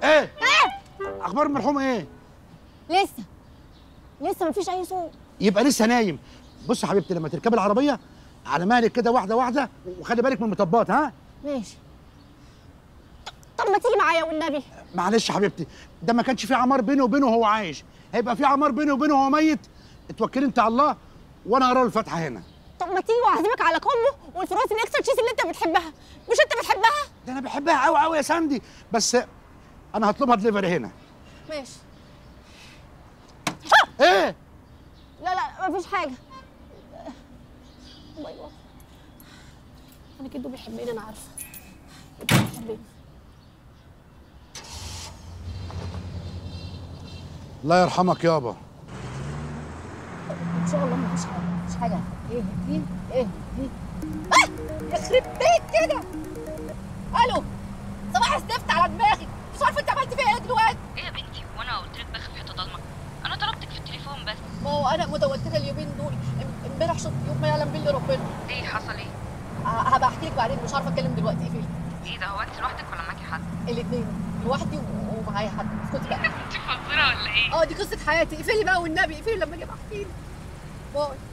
ايه ايه اخبار المرحوم ايه لسه لسه مفيش اي صوت يبقى لسه نايم بص يا حبيبتي لما تركبي العربيه على مهلك كده واحده واحده وخلي بالك من المطبات ها ماشي طب ما تيجي معايا والنبي معلش يا حبيبتي ده ما كانش في عمار بينه وبينه وهو عايش هيبقى في عمار بينه وبينه وهو ميت اتوكلي انت على الله وانا اقرا له الفاتحه هنا طب ما تيجي واعزمك على كومبو والفروزن اكسترا تشيز اللي انت بتحبها مش انت بتحبها ده انا بحبها قوي قوي يا ساندي بس انا هطلبها دليفري هنا ماشي ايه لا لا مفيش حاجه باي باي انا كده بيحبني انا عارفه كده بيحبني الله يرحمك يابا ان شاء الله مفيش حاجه مفيش حاجه ايه دي ايه دي آه! يخرب بيت كده الو صباح الزفت على دماغي مش عارفه انت عملت فيها ايه دلوقتي ايه يا بنتي وانا قلت لك بخ في حته ضلمه انا طلبتك في التليفون بس ما هو انا متوتره اليومين دول ام- امبارح شفت يوم ما يعلم بالله ربنا ليه حصل ايه ه- هبقى احكي لك بعدين مش عارفه اتكلم دلوقتي اقفلي ايه ده هو انت لوحدك ولا معاكي حد الاثنين لوحدي و- ومعايا حد اسكتي بقى انت فظيره ولا ايه اه دي قصه حياتي اقفلي بقى والنبي اقفلي لما اجي احكي لك باي